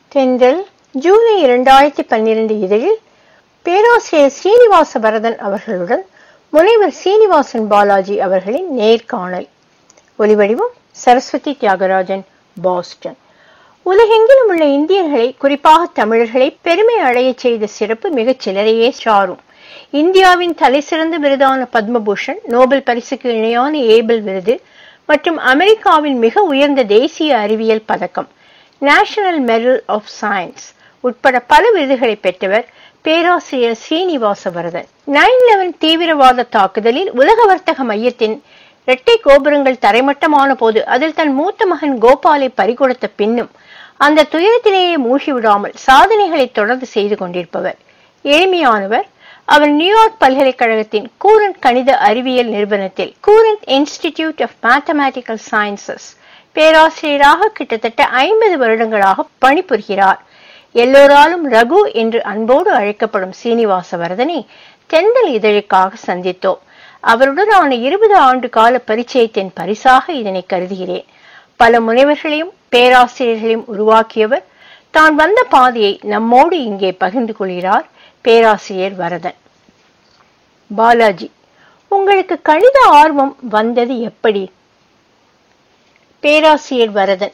தென்றல் ஜூலை இரண்டாயிரத்தி பன்னிரண்டு இதழில் பேராசிரியர் சீனிவாச பரதன் அவர்களுடன் முனைவர் சீனிவாசன் பாலாஜி அவர்களின் நேர்காணல் ஒலிவடிவம் சரஸ்வதி தியாகராஜன் பாஸ்டன் உலகெங்கிலும் உள்ள இந்தியர்களை குறிப்பாக தமிழர்களை பெருமை அடையச் செய்த சிறப்பு மிகச் சிலரையே சாரும் இந்தியாவின் தலைசிறந்த விருதான பத்மபூஷன் நோபல் பரிசுக்கு இணையான ஏபல் விருது மற்றும் அமெரிக்காவின் மிக உயர்ந்த தேசிய அறிவியல் பதக்கம் நேஷனல் மெடல் ஆஃப் சயின்ஸ் உட்பட பல விருதுகளை பெற்றவர் பேராசிரியர் ஸ்ரீனிவாச வரதன் நைன் லெவன் தீவிரவாத தாக்குதலில் உலக வர்த்தக மையத்தின் இரட்டை கோபுரங்கள் தரைமட்டமான போது அதில் தன் மூத்த மகன் கோபாலை பறிகொடுத்த பின்னும் அந்த துயரத்திலேயே மூழ்கி விடாமல் சாதனைகளை தொடர்ந்து செய்து கொண்டிருப்பவர் எளிமையானவர் அவர் நியூயார்க் பல்கலைக்கழகத்தின் கூரண்ட் கணித அறிவியல் நிறுவனத்தில் Courant Institute of Mathematical Sciences பேராசிரியராக கிட்டத்தட்ட ஐம்பது வருடங்களாக பணிபுரிகிறார் எல்லோராலும் ரகு என்று அன்போடு அழைக்கப்படும் சீனிவாச வரதனை தென்றல் இதழுக்காக சந்தித்தோம் அவருடனான இருபது ஆண்டு கால பரிச்சயத்தின் பரிசாக இதனை கருதுகிறேன் பல முனைவர்களையும் பேராசிரியர்களையும் உருவாக்கியவர் தான் வந்த பாதையை நம்மோடு இங்கே பகிர்ந்து கொள்கிறார் பேராசிரியர் வரதன் பாலாஜி உங்களுக்கு கணித ஆர்வம் வந்தது எப்படி பேராசிரியர் வரதன்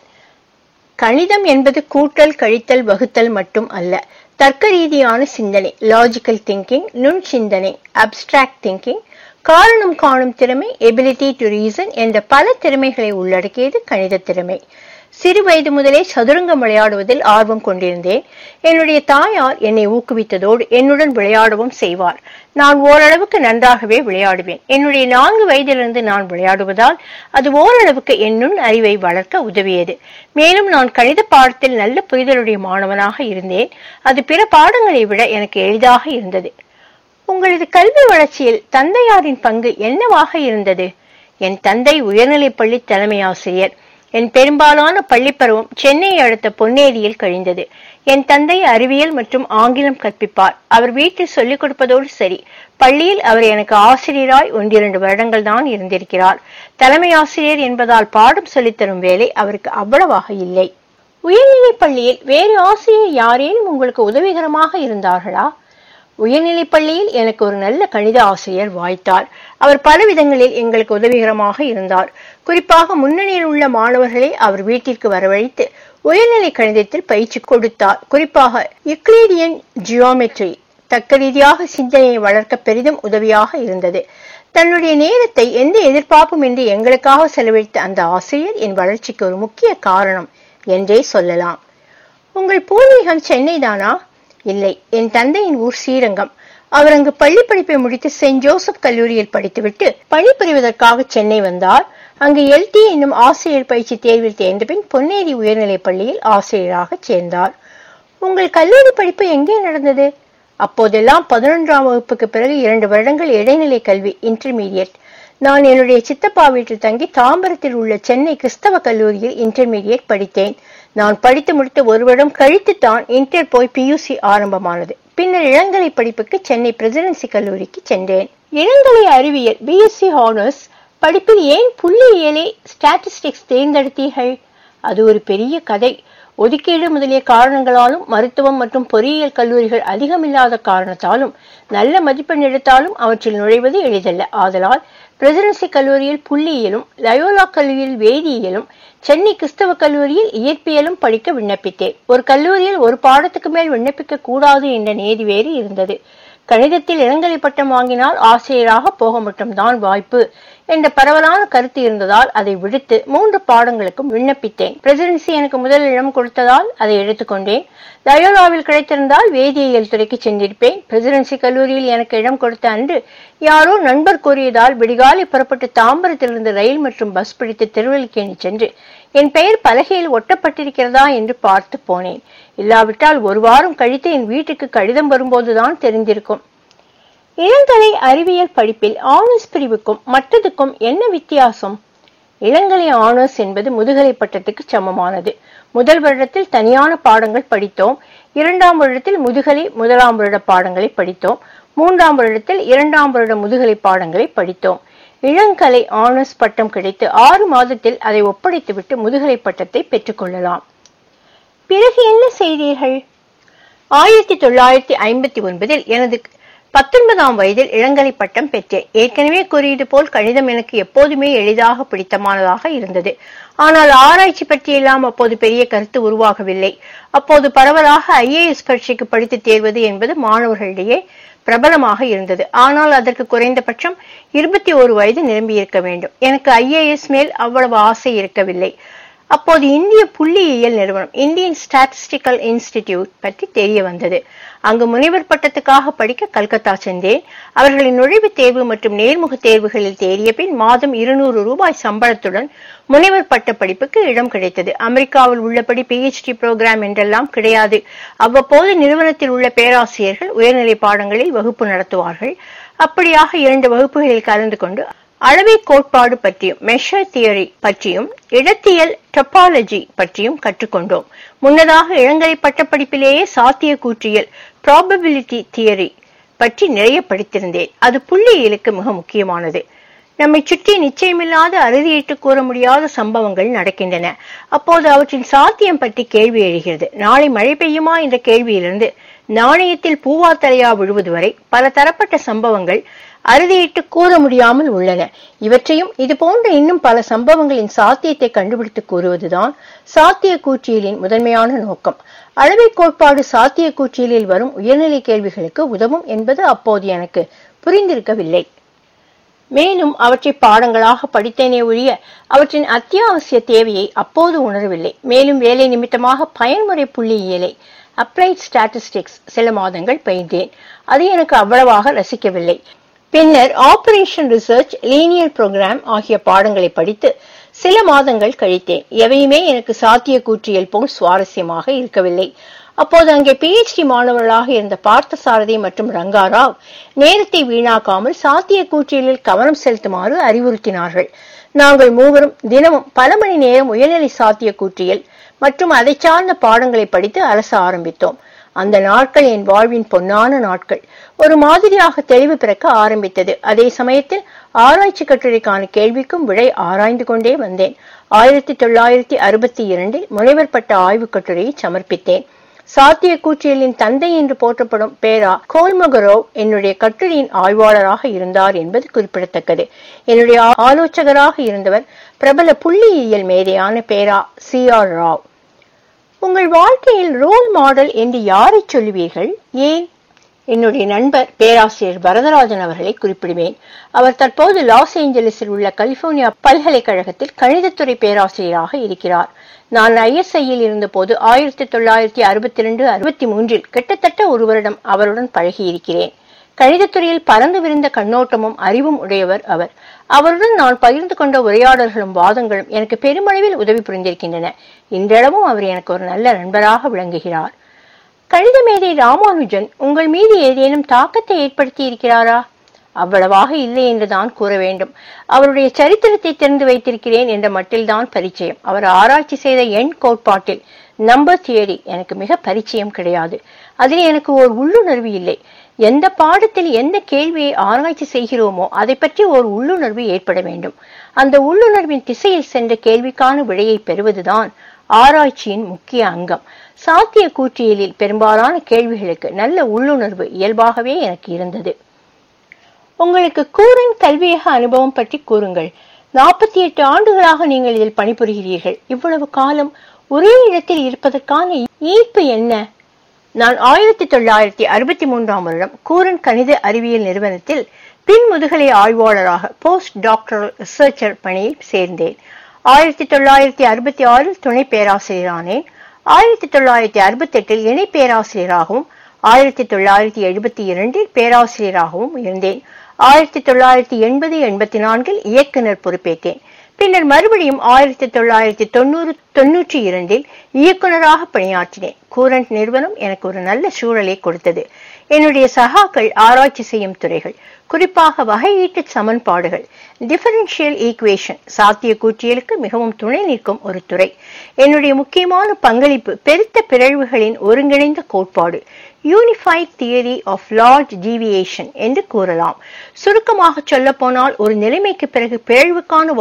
கணிதம் என்பது கூட்டல் கழித்தல் வகுத்தல் மட்டும் அல்ல தர்க்க ரீதியான சிந்தனை லாஜிக்கல் திங்கிங் நுண் சிந்தனை அப்டிராக்ட் திங்கிங் காரணம் காணும் திறமை எபிலிட்டி டு ரீசன் என்ற பல திறமைகளை உள்ளடக்கியது கணித திறமை சிறு வயது முதலே சதுரங்கம் விளையாடுவதில் ஆர்வம் கொண்டிருந்தேன் என்னுடைய தாயார் என்னை ஊக்குவித்ததோடு என்னுடன் விளையாடவும் செய்வார் நான் ஓரளவுக்கு நன்றாகவே விளையாடுவேன் என்னுடைய நான்கு வயதிலிருந்து நான் விளையாடுவதால் அது ஓரளவுக்கு என்னுள் அறிவை வளர்க்க உதவியது மேலும் நான் கணித பாடத்தில் நல்ல புரிதலுடைய மாணவனாக இருந்தேன் அது பிற பாடங்களை விட எனக்கு எளிதாக இருந்தது உங்களது கல்வி வளர்ச்சியில் தந்தையாரின் பங்கு என்னவாக இருந்தது என் தந்தை உயர்நிலைப்பள்ளி தலைமை ஆசிரியர் என் பெரும்பாலான பள்ளிப்பருவம் சென்னையை அடுத்த பொன்னேரியில் கழிந்தது என் தந்தை அறிவியல் மற்றும் ஆங்கிலம் கற்பிப்பார் அவர் வீட்டில் சொல்லிக் கொடுப்பதோடு சரி பள்ளியில் அவர் எனக்கு ஆசிரியராய் ஒன்றிரண்டு வருடங்கள் தான் இருந்திருக்கிறார் தலைமை ஆசிரியர் என்பதால் பாடம் சொல்லித்தரும் வேலை அவருக்கு அவ்வளவாக இல்லை உயர்நிலைப் பள்ளியில் வேறு ஆசிரியர் யாரேனும் உங்களுக்கு உதவிகரமாக இருந்தார்களா உயர்நிலைப் பள்ளியில் எனக்கு ஒரு நல்ல கணித ஆசிரியர் வாய்த்தார் அவர் பல விதங்களில் எங்களுக்கு உதவிகரமாக இருந்தார் குறிப்பாக முன்னணியில் உள்ள மாணவர்களை அவர் வீட்டிற்கு வரவழைத்து உயர்நிலை கணிதத்தில் பயிற்சி கொடுத்தார் குறிப்பாக யுக்ளீடியன் ஜியோமெட்ரி தக்க ரீதியாக சிந்தனையை வளர்க்க பெரிதும் உதவியாக இருந்தது தன்னுடைய நேரத்தை எந்த எதிர்பார்ப்பும் இன்றி எங்களுக்காக செலவழித்த அந்த ஆசிரியர் என் வளர்ச்சிக்கு ஒரு முக்கிய காரணம் என்றே சொல்லலாம் உங்கள் பூர்வீகம் சென்னை தானா இல்லை என் தந்தையின் ஊர் ஸ்ரீரங்கம் அவர் அங்கு பள்ளி படிப்பை முடித்து செயின்ட் ஜோசப் கல்லூரியில் படித்துவிட்டு பணிபுரிவதற்காக சென்னை வந்தார் அங்கு எல்டி என்னும் ஆசிரியர் பயிற்சி தேர்வில் தேர்ந்த பின் பொன்னேரி உயர்நிலைப் பள்ளியில் ஆசிரியராக சேர்ந்தார் உங்கள் கல்லூரி படிப்பு எங்கே நடந்தது அப்போதெல்லாம் பதினொன்றாம் வகுப்புக்கு பிறகு இரண்டு வருடங்கள் இடைநிலை கல்வி இன்டர்மீடியட் நான் என்னுடைய சித்தப்பா வீட்டில் தங்கி தாம்பரத்தில் உள்ள சென்னை கிறிஸ்தவ கல்லூரியில் இன்டர்மீடியட் படித்தேன் நான் படித்து முடித்த ஒரு வருடம் கழித்துத்தான் இன்டர் போய் பியூசி ஆரம்பமானது பின்னர் இளங்கலை படிப்புக்கு சென்னை பிரசிடென்சி கல்லூரிக்கு சென்றேன் இளங்கலை அறிவியல் பிஎஸ்சி ஹானர்ஸ் படிப்பில் ஏன் புள்ளியியலை ஸ்டாட்டிஸ்டிக்ஸ் தேர்ந்தெடுத்தீர்கள் அது ஒரு பெரிய கதை ஒதுக்கீடு முதலிய காரணங்களாலும் மருத்துவம் மற்றும் பொறியியல் கல்லூரிகள் அதிகமில்லாத காரணத்தாலும் நல்ல மதிப்பெண் எடுத்தாலும் அவற்றில் நுழைவது எளிதல்ல ஆதலால் பிரசிடென்சி கல்லூரியில் புள்ளியியலும் லயோலா கல்லூரியில் வேதியியலும் சென்னை கிறிஸ்தவ கல்லூரியில் இயற்பியலும் படிக்க விண்ணப்பித்தேன் ஒரு கல்லூரியில் ஒரு பாடத்துக்கு மேல் விண்ணப்பிக்க கூடாது என்ற நேதி வேறு இருந்தது கணிதத்தில் இளங்கலை பட்டம் வாங்கினால் ஆசிரியராக போக மட்டும்தான் வாய்ப்பு என்ற பரவலான கருத்து இருந்ததால் அதை விடுத்து மூன்று பாடங்களுக்கும் விண்ணப்பித்தேன் பிரசிடென்சி எனக்கு முதல் இடம் கொடுத்ததால் அதை எடுத்துக்கொண்டேன் லயோலாவில் கிடைத்திருந்தால் வேதியியல் துறைக்கு சென்றிருப்பேன் பிரசிடென்சி கல்லூரியில் எனக்கு இடம் கொடுத்த அன்று யாரோ நண்பர் கூறியதால் விடிகாலை புறப்பட்டு தாம்பரத்திலிருந்து ரயில் மற்றும் பஸ் பிடித்து திருவல்லிக்கேணி சென்று என் பெயர் பலகையில் ஒட்டப்பட்டிருக்கிறதா என்று பார்த்து போனேன் இல்லாவிட்டால் ஒரு வாரம் கழித்து என் வீட்டுக்கு கடிதம் வரும்போதுதான் தெரிந்திருக்கும் இளங்கலை அறிவியல் படிப்பில் ஆனர்ஸ் பிரிவுக்கும் மற்றதுக்கும் என்ன வித்தியாசம் இளங்கலை ஆனர்ஸ் என்பது முதுகலை பட்டத்துக்கு சமமானது முதல் வருடத்தில் தனியான பாடங்கள் படித்தோம் இரண்டாம் வருடத்தில் முதுகலை முதலாம் வருட பாடங்களை படித்தோம் மூன்றாம் வருடத்தில் இரண்டாம் வருட முதுகலை பாடங்களை படித்தோம் இளங்கலை ஆனர்ஸ் பட்டம் கிடைத்து ஆறு மாதத்தில் அதை ஒப்படைத்துவிட்டு முதுகலை பட்டத்தை பெற்றுக்கொள்ளலாம் பிறகு என்ன செய்தீர்கள் ஆயிரத்தி தொள்ளாயிரத்தி ஐம்பத்தி ஒன்பதில் எனது பத்தொன்பதாம் வயதில் இளங்கலை பட்டம் பெற்றேன் ஏற்கனவே கூறியது போல் கணிதம் எனக்கு எப்போதுமே எளிதாக பிடித்தமானதாக இருந்தது ஆனால் ஆராய்ச்சி பற்றியெல்லாம் அப்போது பெரிய கருத்து உருவாகவில்லை அப்போது பரவலாக ஐஏஎஸ் பரீட்சைக்கு படித்து தேர்வது என்பது மாணவர்களிடையே பிரபலமாக இருந்தது ஆனால் அதற்கு குறைந்தபட்சம் இருபத்தி ஒரு வயது நிரம்பியிருக்க வேண்டும் எனக்கு ஐஏஎஸ் மேல் அவ்வளவு ஆசை இருக்கவில்லை அப்போது இந்திய புள்ளியியல் நிறுவனம் இந்தியன் ஸ்டாட்டிஸ்டிக்கல் இன்ஸ்டிடியூட் பற்றி தெரிய வந்தது அங்கு முனைவர் பட்டத்துக்காக படிக்க கல்கத்தா சென்றேன் அவர்களின் நுழைவுத் தேர்வு மற்றும் நேர்முக தேர்வுகளில் தேறிய பின் மாதம் இருநூறு ரூபாய் சம்பளத்துடன் முனைவர் பட்ட படிப்புக்கு இடம் கிடைத்தது அமெரிக்காவில் உள்ளபடி பிஹெச்டி புரோகிராம் என்றெல்லாம் கிடையாது அவ்வப்போது நிறுவனத்தில் உள்ள பேராசிரியர்கள் உயர்நிலை பாடங்களில் வகுப்பு நடத்துவார்கள் அப்படியாக இரண்டு வகுப்புகளில் கலந்து கொண்டு அளவை கோட்பாடு பற்றியும் மெஷர் தியரி பற்றியும் இடத்தியல் டொபாலஜி பற்றியும் கற்றுக்கொண்டோம் முன்னதாக இளங்கலை பட்டப்படிப்பிலேயே சாத்திய கூற்றியல் ப்ராபபிலிட்டி தியரி பற்றி நிறைய படித்திருந்தேன் அது புள்ளியியலுக்கு மிக முக்கியமானது நம்மை சுற்றி நிச்சயமில்லாத அறுதியிட்டு கூற முடியாத சம்பவங்கள் நடக்கின்றன அப்போது அவற்றின் சாத்தியம் பற்றி கேள்வி எழுகிறது நாளை மழை பெய்யுமா என்ற கேள்வியிலிருந்து நாணயத்தில் பூவா தலையா விழுவது வரை பல தரப்பட்ட சம்பவங்கள் அறுதியிட்டு கூற முடியாமல் உள்ளன இவற்றையும் இது போன்ற இன்னும் பல சம்பவங்களின் சாத்தியத்தை கண்டுபிடித்து கூறுவதுதான் சாத்திய கூற்றியலின் முதன்மையான நோக்கம் அளவை கோட்பாடு சாத்திய கூற்றியலில் வரும் உயர்நிலை கேள்விகளுக்கு உதவும் என்பது அப்போது எனக்கு புரிந்திருக்கவில்லை மேலும் அவற்றை பாடங்களாக படித்தேனே ஒழிய அவற்றின் அத்தியாவசிய தேவையை அப்போது உணரவில்லை மேலும் வேலை நிமித்தமாக பயன்முறை புள்ளியியலை அப்ளைட் ஸ்டாட்டிஸ்டிக்ஸ் சில மாதங்கள் பயின்றேன் அது எனக்கு அவ்வளவாக ரசிக்கவில்லை பின்னர் ஆபரேஷன் ரிசர்ச் லீனியர் புரோகிராம் ஆகிய பாடங்களை படித்து சில மாதங்கள் கழித்தேன் எவையுமே எனக்கு சாத்திய கூற்றியல் போல் சுவாரஸ்யமாக இருக்கவில்லை அப்போது அங்கே பிஹெச்டி மாணவர்களாக இருந்த பார்த்தசாரதி மற்றும் ரங்காராவ் நேரத்தை வீணாக்காமல் சாத்திய கூற்றியலில் கவனம் செலுத்துமாறு அறிவுறுத்தினார்கள் நாங்கள் மூவரும் தினமும் பல மணி நேரம் உயர்நிலை சாத்திய கூற்றியல் மற்றும் அதை சார்ந்த பாடங்களை படித்து அரச ஆரம்பித்தோம் அந்த நாட்கள் என் வாழ்வின் பொன்னான நாட்கள் ஒரு மாதிரியாக தெளிவு பிறக்க ஆரம்பித்தது அதே சமயத்தில் ஆராய்ச்சி கட்டுரைக்கான கேள்விக்கும் விடை ஆராய்ந்து கொண்டே வந்தேன் ஆயிரத்தி தொள்ளாயிரத்தி அறுபத்தி இரண்டில் முனைவர் பட்ட ஆய்வுக் கட்டுரையை சமர்ப்பித்தேன் சாத்திய கூற்றியலின் தந்தை என்று போற்றப்படும் பேரா கோல்மகரோவ் என்னுடைய கட்டுரையின் ஆய்வாளராக இருந்தார் என்பது குறிப்பிடத்தக்கது என்னுடைய ஆலோசகராக இருந்தவர் பிரபல புள்ளியியல் மேதையான பேரா சி ஆர் ராவ் உங்கள் வாழ்க்கையில் ரோல் மாடல் என்று யாரை சொல்லுவீர்கள் ஏன் என்னுடைய நண்பர் பேராசிரியர் வரதராஜன் அவர்களை குறிப்பிடுவேன் அவர் தற்போது லாஸ் ஏஞ்சலிஸில் உள்ள கலிபோர்னியா பல்கலைக்கழகத்தில் கணிதத்துறை பேராசிரியராக இருக்கிறார் நான் ஐஎஸ்ஐயில் இருந்தபோது ஆயிரத்தி தொள்ளாயிரத்தி அறுபத்தி ரெண்டு அறுபத்தி மூன்றில் கிட்டத்தட்ட ஒரு வருடம் அவருடன் பழகியிருக்கிறேன் கணிதத்துறையில் பறந்து விரிந்த கண்ணோட்டமும் அறிவும் உடையவர் அவர் அவருடன் நான் பகிர்ந்து கொண்ட உரையாடல்களும் வாதங்களும் எனக்கு பெருமளவில் உதவி புரிந்திருக்கின்றன இன்றளவும் அவர் எனக்கு ஒரு நல்ல நண்பராக விளங்குகிறார் கணித மேதை ராமானுஜன் உங்கள் மீது ஏதேனும் தாக்கத்தை ஏற்படுத்தி இருக்கிறாரா அவ்வளவாக இல்லை என்றுதான் கூற வேண்டும் அவருடைய சரித்திரத்தை தெரிந்து வைத்திருக்கிறேன் என்ற மட்டில்தான் பரிச்சயம் அவர் ஆராய்ச்சி செய்த எண் கோட்பாட்டில் நம்பர் தியரி எனக்கு மிக பரிச்சயம் கிடையாது அதில் எனக்கு ஓர் உள்ளுணர்வு இல்லை எந்த பாடத்தில் எந்த கேள்வியை ஆராய்ச்சி செய்கிறோமோ அதை பற்றி ஒரு உள்ளுணர்வு ஏற்பட வேண்டும் அந்த உள்ளுணர்வின் திசையில் சென்ற கேள்விக்கான விடையை பெறுவதுதான் ஆராய்ச்சியின் முக்கிய அங்கம் சாத்திய கூற்றியலில் பெரும்பாலான கேள்விகளுக்கு நல்ல உள்ளுணர்வு இயல்பாகவே எனக்கு இருந்தது உங்களுக்கு கூரன் கல்வியக அனுபவம் பற்றி கூறுங்கள் நாற்பத்தி எட்டு ஆண்டுகளாக நீங்கள் இதில் பணிபுரிகிறீர்கள் இவ்வளவு காலம் ஒரே இடத்தில் இருப்பதற்கான ஈர்ப்பு என்ன நான் ஆயிரத்தி தொள்ளாயிரத்தி அறுபத்தி மூன்றாம் வருடம் கூரன் கணித அறிவியல் நிறுவனத்தில் பின் முதுகலை ஆய்வாளராக போஸ்ட் டாக்டரல் ரிசர்ச்சர் பணியில் சேர்ந்தேன் ஆயிரத்தி தொள்ளாயிரத்தி அறுபத்தி ஆறில் துணை பேராசிரியரானேன் ஆயிரத்தி தொள்ளாயிரத்தி அறுபத்தி எட்டில் இணை பேராசிரியராகவும் ஆயிரத்தி தொள்ளாயிரத்தி எழுபத்தி இரண்டில் பேராசிரியராகவும் இருந்தேன் ஆயிரத்தி தொள்ளாயிரத்தி எண்பது எண்பத்தி நான்கில் இயக்குனர் பொறுப்பேற்றேன் பின்னர் மறுபடியும் ஆயிரத்தி தொள்ளாயிரத்தி தொண்ணூறு தொன்னூற்றி இரண்டில் இயக்குனராக பணியாற்றினேன் கூரண்ட் நிறுவனம் எனக்கு ஒரு நல்ல சூழலை கொடுத்தது என்னுடைய சகாக்கள் ஆராய்ச்சி செய்யும் துறைகள் குறிப்பாக வகையீட்டு சமன்பாடுகள் டிஃபரன்ஷியல் ஈக்குவேஷன் சாத்திய கூற்றியலுக்கு மிகவும் துணை நிற்கும் ஒரு துறை என்னுடைய முக்கியமான பங்களிப்பு பெருத்த பிறழ்வுகளின் ஒருங்கிணைந்த கோட்பாடு unified theory of large deviation என்று கூறலாம் சுருக்கமாக சொல்ல போனால் ஒரு நிலைமைக்கு பிறகு பிறழ்வுக்கான வாய்ப்பு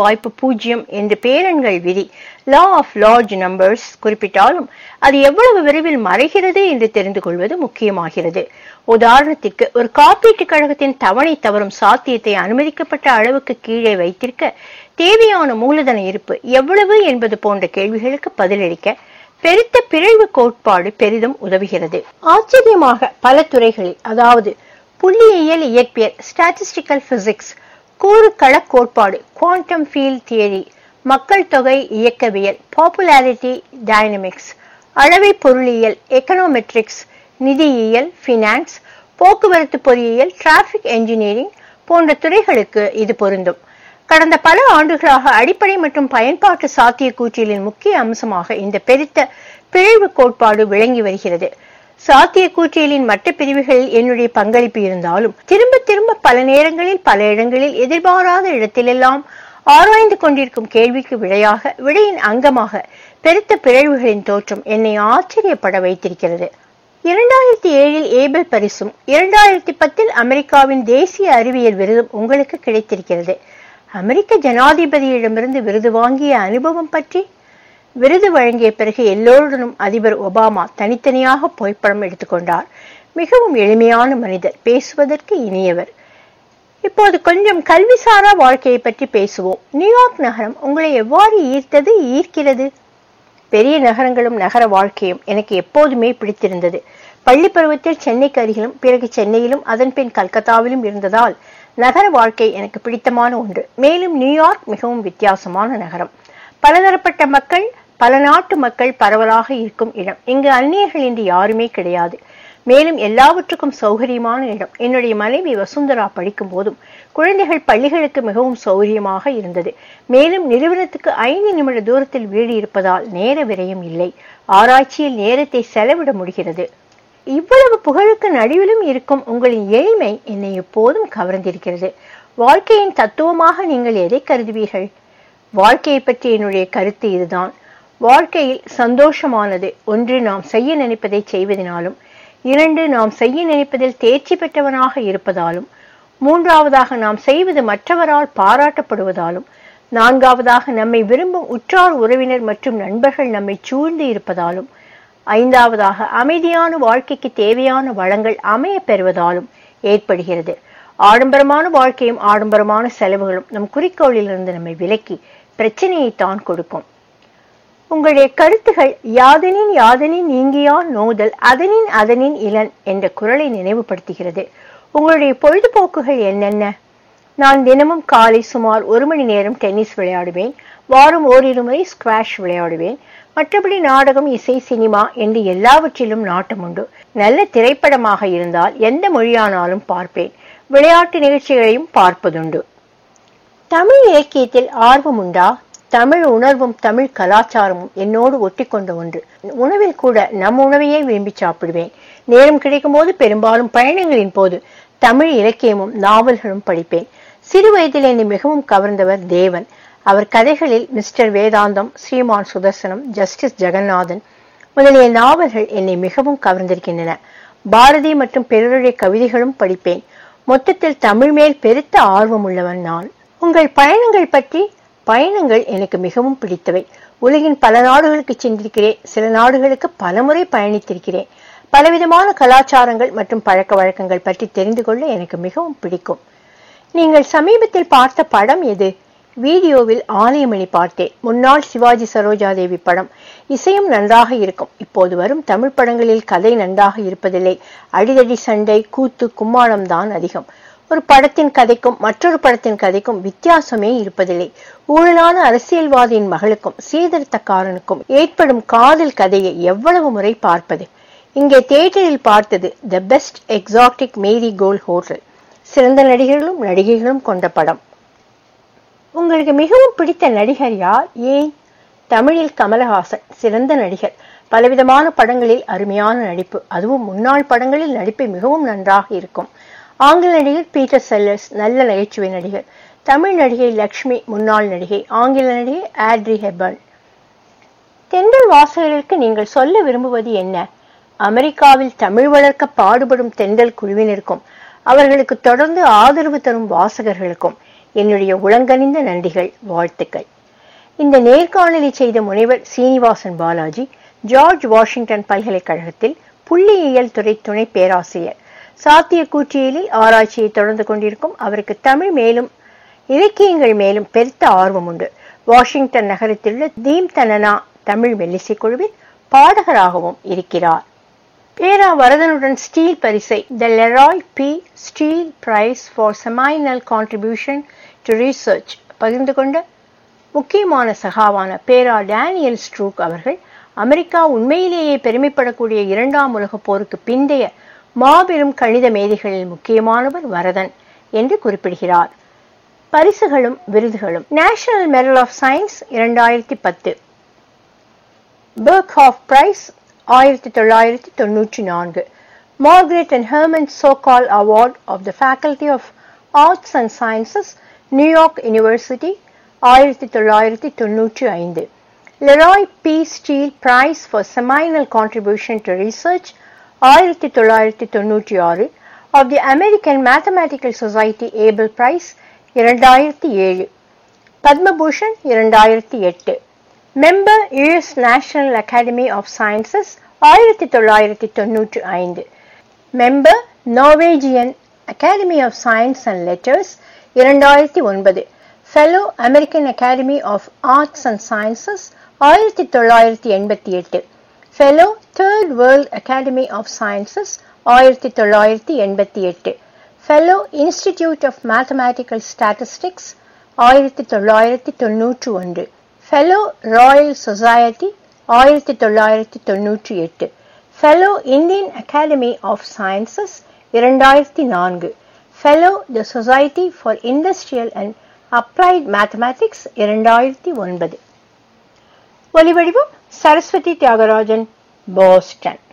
பூஜ்ஜியம் என்று பேரெண்கள் விதி லா ஆஃப் லார்ஜ் நம்பர்ஸ் குறிப்பிட்டாலும் அது எவ்வளவு விரைவில் மறைகிறது என்று தெரிந்து கொள்வது முக்கியமாகிறது உதாரணத்திற்கு ஒரு காப்பீட்டுக் கழகத்தின் தவணை தவறும் சாத்தியத்தை அனுமதிக்கப்பட்ட அளவுக்கு கீழே வைத்திருக்க தேவையான மூலதன இருப்பு எவ்வளவு என்பது போன்ற கேள்விகளுக்கு பதிலளிக்க பெருத்த பிறழ்வு கோட்பாடு பெரிதும் உதவுகிறது ஆச்சரியமாக பல துறைகளில் அதாவது புள்ளியியல் இயற்பியல் ஸ்டாட்டிஸ்டிக்கல் பிசிக்ஸ் கூறுக்கள கோட்பாடு குவாண்டம் ஃபீல்ட் தியரி மக்கள் தொகை இயக்கவியல் பாப்புலாரிட்டி டைனமிக்ஸ் அளவை பொருளியல் எக்கனோமெட்ரிக்ஸ் நிதியியல் ஃபினான்ஸ் போக்குவரத்து பொறியியல் டிராபிக் என்ஜினியரிங் போன்ற துறைகளுக்கு இது பொருந்தும் கடந்த பல ஆண்டுகளாக அடிப்படை மற்றும் பயன்பாட்டு சாத்தியக்கூற்றியலின் முக்கிய அம்சமாக இந்த பெருத்த பிழைவு கோட்பாடு விளங்கி வருகிறது சாத்தியக்கூற்றியலின் மற்ற பிரிவுகளில் என்னுடைய பங்களிப்பு இருந்தாலும் திரும்ப திரும்ப பல நேரங்களில் பல இடங்களில் எதிர்பாராத இடத்திலெல்லாம் ஆராய்ந்து கொண்டிருக்கும் கேள்விக்கு விடையாக விடையின் அங்கமாக பெருத்த பிறழ்வுகளின் தோற்றம் என்னை ஆச்சரியப்பட வைத்திருக்கிறது இரண்டாயிரத்தி ஏழில் ஏபல் பரிசும் இரண்டாயிரத்தி பத்தில் அமெரிக்காவின் தேசிய அறிவியல் விருதும் உங்களுக்கு கிடைத்திருக்கிறது அமெரிக்க ஜனாதிபதியிடமிருந்து விருது வாங்கிய அனுபவம் பற்றி விருது வழங்கிய பிறகு எல்லோருடனும் அதிபர் ஒபாமா தனித்தனியாக புகைப்படம் எடுத்துக்கொண்டார் மிகவும் எளிமையான மனிதர் பேசுவதற்கு இனியவர் இப்போது கொஞ்சம் கல்விசாரா வாழ்க்கையை பற்றி பேசுவோம் நியூயார்க் நகரம் உங்களை எவ்வாறு ஈர்த்தது ஈர்க்கிறது பெரிய நகரங்களும் நகர வாழ்க்கையும் எனக்கு எப்போதுமே பிடித்திருந்தது பள்ளி பருவத்தில் சென்னைக்கு அருகிலும் பிறகு சென்னையிலும் அதன் பின் கல்கத்தாவிலும் இருந்ததால் நகர வாழ்க்கை எனக்கு பிடித்தமான ஒன்று மேலும் நியூயார்க் மிகவும் வித்தியாசமான நகரம் பலதரப்பட்ட மக்கள் பல நாட்டு மக்கள் பரவலாக இருக்கும் இடம் இங்கு அந்நியர்கள் என்று யாருமே கிடையாது மேலும் எல்லாவற்றுக்கும் சௌகரியமான இடம் என்னுடைய மனைவி வசுந்தரா படிக்கும் போதும் குழந்தைகள் பள்ளிகளுக்கு மிகவும் சௌகரியமாக இருந்தது மேலும் நிறுவனத்துக்கு ஐந்து நிமிட தூரத்தில் வீடு இருப்பதால் நேர விரயம் இல்லை ஆராய்ச்சியில் நேரத்தை செலவிட முடிகிறது இவ்வளவு புகழுக்கு நடுவிலும் இருக்கும் உங்களின் எளிமை என்னை எப்போதும் கவர்ந்திருக்கிறது வாழ்க்கையின் தத்துவமாக நீங்கள் எதை கருதுவீர்கள் வாழ்க்கையை பற்றி என்னுடைய கருத்து இதுதான் வாழ்க்கையில் சந்தோஷமானது ஒன்று நாம் செய்ய நினைப்பதை செய்வதனாலும் இரண்டு நாம் செய்ய நினைப்பதில் தேர்ச்சி பெற்றவனாக இருப்பதாலும் மூன்றாவதாக நாம் செய்வது மற்றவரால் பாராட்டப்படுவதாலும் நான்காவதாக நம்மை விரும்பும் உற்றார் உறவினர் மற்றும் நண்பர்கள் நம்மை சூழ்ந்து இருப்பதாலும் ஐந்தாவதாக அமைதியான வாழ்க்கைக்கு தேவையான வளங்கள் அமைய பெறுவதாலும் ஏற்படுகிறது ஆடம்பரமான வாழ்க்கையும் ஆடம்பரமான செலவுகளும் நம் குறிக்கோளிலிருந்து நம்மை விலக்கி பிரச்சனையை தான் கொடுக்கும் உங்களுடைய கருத்துகள் யாதனின் யாதனின் நீங்கியான் நோதல் அதனின் அதனின் இளன் என்ற குரலை நினைவுபடுத்துகிறது உங்களுடைய பொழுதுபோக்குகள் என்னென்ன நான் தினமும் காலை சுமார் ஒரு மணி நேரம் டென்னிஸ் விளையாடுவேன் வாரம் ஓரிரு முறை ஸ்குவாஷ் விளையாடுவேன் மற்றபடி நாடகம் இசை சினிமா என்று எல்லாவற்றிலும் நாட்டம் உண்டு நல்ல திரைப்படமாக இருந்தால் எந்த மொழியானாலும் பார்ப்பேன் விளையாட்டு நிகழ்ச்சிகளையும் பார்ப்பதுண்டு தமிழ் இலக்கியத்தில் ஆர்வம் உண்டா தமிழ் உணர்வும் தமிழ் கலாச்சாரமும் என்னோடு ஒட்டிக்கொண்ட ஒன்று உணவில் கூட நம் உணவையே விரும்பி சாப்பிடுவேன் நேரம் கிடைக்கும் போது பெரும்பாலும் பயணங்களின் போது தமிழ் இலக்கியமும் நாவல்களும் படிப்பேன் சிறு வயதில் என்னை மிகவும் கவர்ந்தவர் தேவன் அவர் கதைகளில் மிஸ்டர் வேதாந்தம் ஸ்ரீமான் சுதர்சனம் ஜஸ்டிஸ் ஜெகநாதன் முதலிய நாவல்கள் என்னை மிகவும் கவர்ந்திருக்கின்றன பாரதி மற்றும் பிறருடைய கவிதைகளும் படிப்பேன் மொத்தத்தில் தமிழ் மேல் பெருத்த ஆர்வம் உள்ளவன் நான் உங்கள் பயணங்கள் பற்றி பயணங்கள் எனக்கு மிகவும் பிடித்தவை உலகின் பல நாடுகளுக்கு சென்றிருக்கிறேன் சில நாடுகளுக்கு பலமுறை பயணித்திருக்கிறேன் பலவிதமான கலாச்சாரங்கள் மற்றும் பழக்க வழக்கங்கள் பற்றி தெரிந்து கொள்ள எனக்கு மிகவும் பிடிக்கும் நீங்கள் சமீபத்தில் பார்த்த படம் எது வீடியோவில் ஆலயமணி பார்த்தேன் முன்னாள் சிவாஜி சரோஜாதேவி படம் இசையும் நன்றாக இருக்கும் இப்போது வரும் தமிழ் படங்களில் கதை நன்றாக இருப்பதில்லை அடிதடி சண்டை கூத்து கும்மாளம் தான் அதிகம் ஒரு படத்தின் கதைக்கும் மற்றொரு படத்தின் கதைக்கும் வித்தியாசமே இருப்பதில்லை ஊழலான அரசியல்வாதியின் மகளுக்கும் சீர்திருத்தக்காரனுக்கும் ஏற்படும் காதல் கதையை எவ்வளவு முறை பார்ப்பது இங்கே தியேட்டரில் பார்த்தது the best exotic marigold hotel சிறந்த நடிகர்களும் நடிகைகளும் கொண்ட படம் உங்களுக்கு மிகவும் பிடித்த நடிகர் யார் ஏன் தமிழில் கமலஹாசன் சிறந்த நடிகர் பலவிதமான படங்களில் அருமையான நடிப்பு அதுவும் முன்னாள் படங்களில் நடிப்பு மிகவும் நன்றாக இருக்கும் ஆங்கில நடிகர் பீட்டர் செல்லர்ஸ் நல்ல நகைச்சுவை நடிகர் தமிழ் நடிகை லக்ஷ்மி முன்னாள் நடிகை ஆங்கில நடிகை ஆட்ரி ஹெபர்ன் தென்றல் வாசகர்களுக்கு நீங்கள் சொல்ல விரும்புவது என்ன அமெரிக்காவில் தமிழ் வளர்க்க பாடுபடும் தென்றல் குழுவினருக்கும் அவர்களுக்கு தொடர்ந்து ஆதரவு தரும் வாசகர்களுக்கும் என்னுடைய உளங்கனிந்த நன்றிகள் வாழ்த்துக்கள் இந்த நேர்காணலை செய்த முனைவர் சீனிவாசன் பாலாஜி ஜார்ஜ் வாஷிங்டன் பல்கலைக்கழகத்தில் புள்ளியியல் துறை துணை பேராசிரியர் சாத்திய கூற்றியலில் ஆராய்ச்சியை தொடர்ந்து கொண்டிருக்கும் அவருக்கு தமிழ் மேலும் இலக்கியங்கள் மேலும் பெருத்த ஆர்வம் உண்டு வாஷிங்டன் நகரத்திலுள்ள தீம் தனனா தமிழ் மெல்லிசை குழுவில் பாடகராகவும் இருக்கிறார் பேரா வரதனுடன் ஸ்டீல் பரிசை the Leroy P Steele prize for seminal contribution to research பகிர்ந்து கொண்ட முக்கியமான சகாவான பேரா டேனியல் ஸ்ட்ரூக் அவர்கள் அமெரிக்கா உண்மையிலேயே பெருமைப்படக்கூடிய இரண்டாம் உலகப் போருக்கு பிந்தைய மாபெரும் கணித மேதைகளில் முக்கியமானவர் வரதன் என்று குறிப்பிடுகிறார் பரிசுகளும் விருதுகளும் நேஷனல் மெடல் ஆஃப் சயின்ஸ் இரண்டாயிரத்தி பத்து பெர்க்ஹாஃப் பிரைஸ் ஆயிரத்தி தொள்ளாயிரத்தி தொன்னூற்றி நான்கு Margaret and Herman Sokol award of the faculty of arts and sciences New York university ஆயிரத்தி தொள்ளாயிரத்தி தொன்னூற்றி ஐந்து Leroy P Steele prize for seminal contribution to research ஆயிரத்தி தொள்ளாயிரத்தி தொன்னூற்றி ஆறு of the American mathematical society Abel prize இரண்டாயிரத்தி ஏழு பத்மபூஷன் இரண்டாயிரத்தி எட்டு member US national academy of sciences ஆயிரத்தி தொள்ளாயிரத்தி தொன்னூற்றி ஐந்து member Norwegian academy of science and letters இரண்டாயிரத்தி ஒன்பது fellow American academy of arts and sciences ஆயிரத்தி தொள்ளாயிரத்தி எண்பத்தி எட்டு fellow third world academy of sciences ஆயிரத்தி தொள்ளாயிரத்தி எண்பத்தி எட்டு fellow institute of mathematical statistics ஆயிரத்தி தொள்ளாயிரத்தி தொன்னூற்றி ஒன்று ஃபெலோ ராயல் சொசைட்டி ஆயிரத்தி தொள்ளாயிரத்தி தொன்னூற்றி எட்டு fellow Indian academy of sciences இரண்டாயிரத்தி நான்கு fellow the society for industrial and applied mathematics இரண்டாயிரத்தி ஒன்பது ஒலிவடிவம் சரஸ்வதி தியாகராஜன் பாஸ்டன்